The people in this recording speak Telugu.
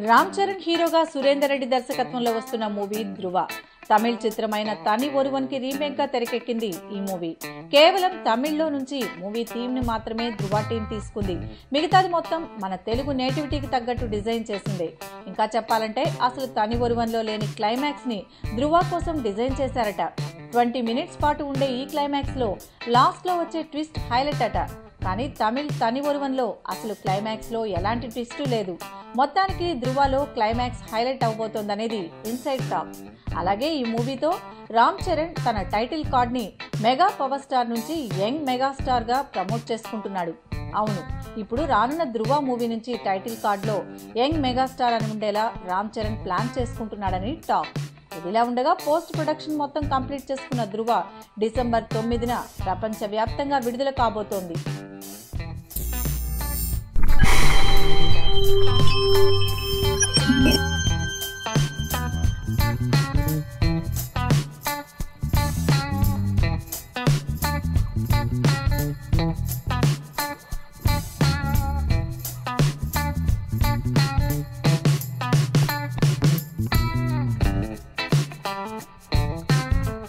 రామ్ చరణ్ హీరోగా సురేందర్ రెడ్డి దర్శకత్వంలో వస్తున్న మూవీ ధృవ తమిళ్ చిత్రమైన తని ఒరువన్ కి రీమేక్ గా తెరకెక్కింది ఈ మూవీ కేవలం తమిళ్లో నుంచి మూవీ థీమ్ ని మాత్రమే ధృవ టీం తీసుకుంది మిగతాది మొత్తం మన తెలుగు నేటివిటీకి తగ్గట్టు డిజైన్ చేసింది ఇంకా చెప్పాలంటే అసలు తని ఒరువన్లో లేని క్లైమాక్స్ ని ధృవ కోసం డిజైన్ చేశారట ట్వంటీ మినిట్స్ పాటు ఉండే ఈ క్లైమాక్స్ లో లాస్ట్ లో వచ్చే ట్విస్ట్ హైలైట్ అట కానీ తమిళ్ తని ఒరువన్లో అసలు క్లైమాక్స్ లో ఎలాంటి ట్విస్టు లేదు మొత్తానికి ధృవలో క్లైమాక్స్ హైలైట్ అవబోతోందనేది ఇన్సైడ్ టాక్ అలాగే ఈ మూవీతో రామ్ చరణ్ తన టైటిల్ కార్డ్ ని మెగా పవర్ స్టార్ నుంచి యంగ్ మెగా స్టార్ గా ప్రమోట్ చేసుకుంటున్నాడు అవును ఇప్పుడు రానున్న ధృవ మూవీ నుంచి టైటిల్ కార్డ్ లో యంగ్ మెగాస్టార్ అని ఉండేలా రామ్ చరణ్ ప్లాన్ చేసుకుంటున్నాడని టాక్ ఇదిలా ఉండగా పోస్ట్ ప్రొడక్షన్ మొత్తం కంప్లీట్ చేసుకున్న ధృవ డిసెంబర్ తొమ్మిదిన ప్రపంచవ్యాప్తంగా విడుదల కాబోతోంది Thank you.